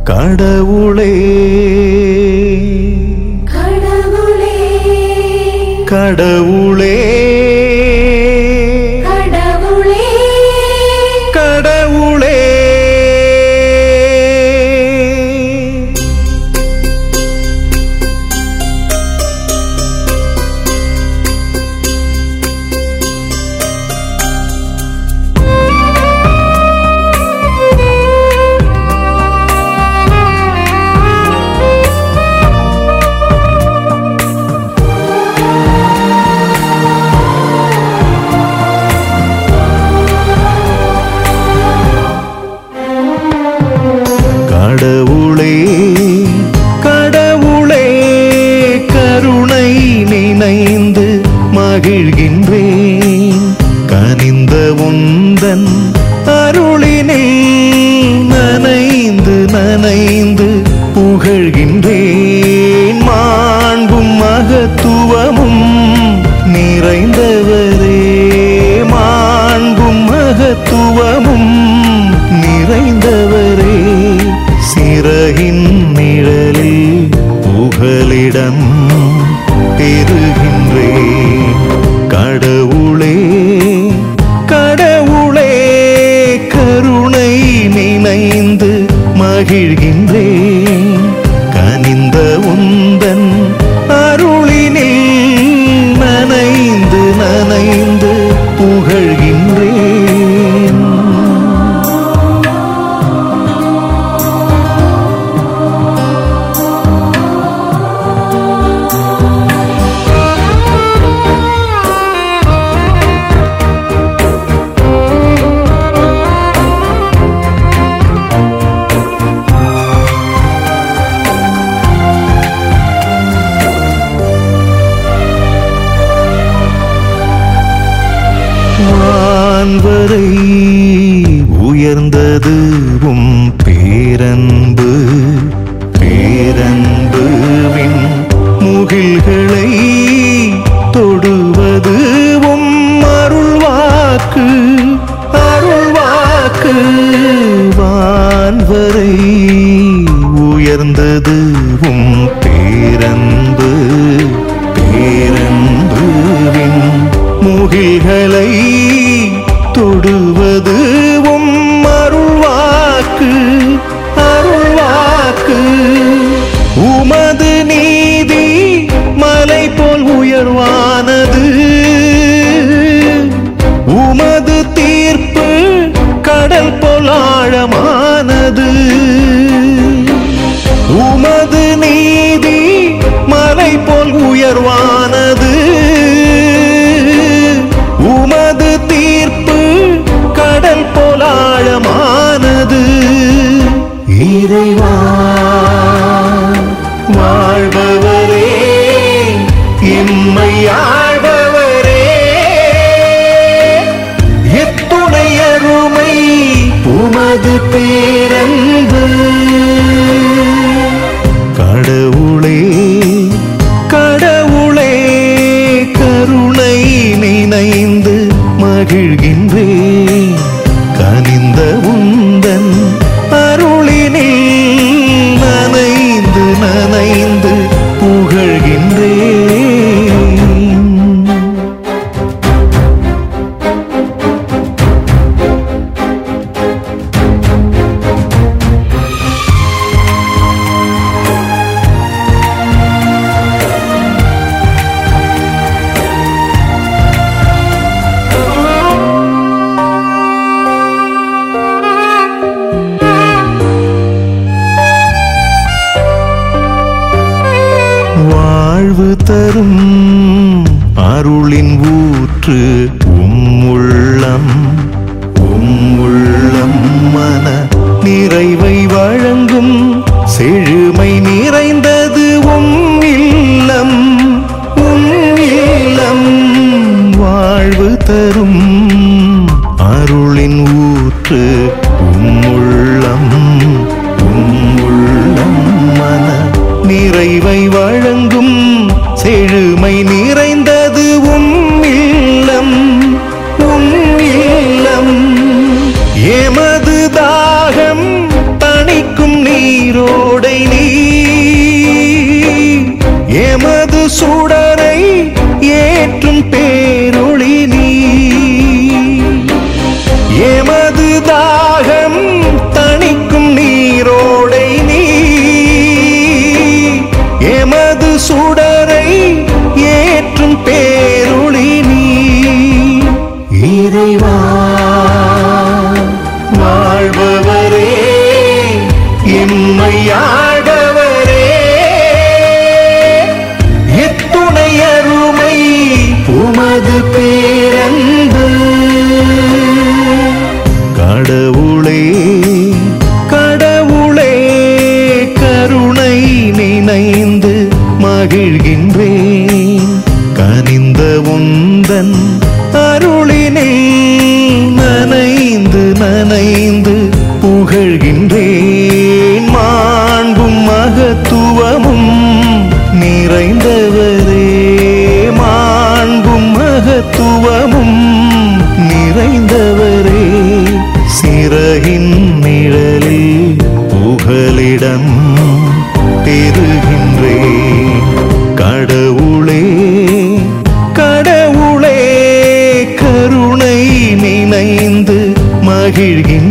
கடவுளே கடவுளே கடவுளே கடவுளே கடவுளே கடவுளே கடவுளே கருணை நினைந்து மகிழ்கின்றேன் கனிந்த உந்தன் அருளினே நனைந்து நனைந்து புகழ்கின்றேன் மாண்பும் மகத்துவமும் நிறைந்தவரே மாண்பும் மகத்துவமும் நிறைந்தவரே சிறகின் நிழலில் புகலிடம் பெறுகின்றேன் கடவுளே கடவுளே கருணை நினைந்து மகிழ்கின்றேன் கனிந்த உந்தன் அருளினில் நனைந்து நனைந்து புகழ்கின்றேன் வான்வரை உயர்ந்தது உம் பேரன்பு பேரன்புவின் முகில்களை தொடுவது உம் அருள்வாக்கு அருள்வாக்கு வான்வரை உயர்ந்தது உம் பேரன்பு பேரன்புவின் முகில்களை தொடுவது உம் அருள்வாக்கு அருள்வாக்கு உமது நீதி மலை போல் உயர்வானது உமது தீர்ப்பு கடல் போல் ஆழமானது உமது நீதி மலை போல் உயர்வானது உமது தீர்ப்பு கடல் போல் ஆழமானது இறைவா வாழ்பவரே எம்மை ஆழ்பவரே எத்துணை அருமை உமது பேரன்பு கடவுளே கடவுளே கருணை நினைந்து மகிழ்கின்றேன் கனிந்த உந்தன் அருளினில் நனைந்து நனைந்து புகழ்கின்றேன் உம்மிடம் பெறுகின்றேன் கடவுளே கடவுளே கருணை நினைந்து மகிழ்கின்றேன்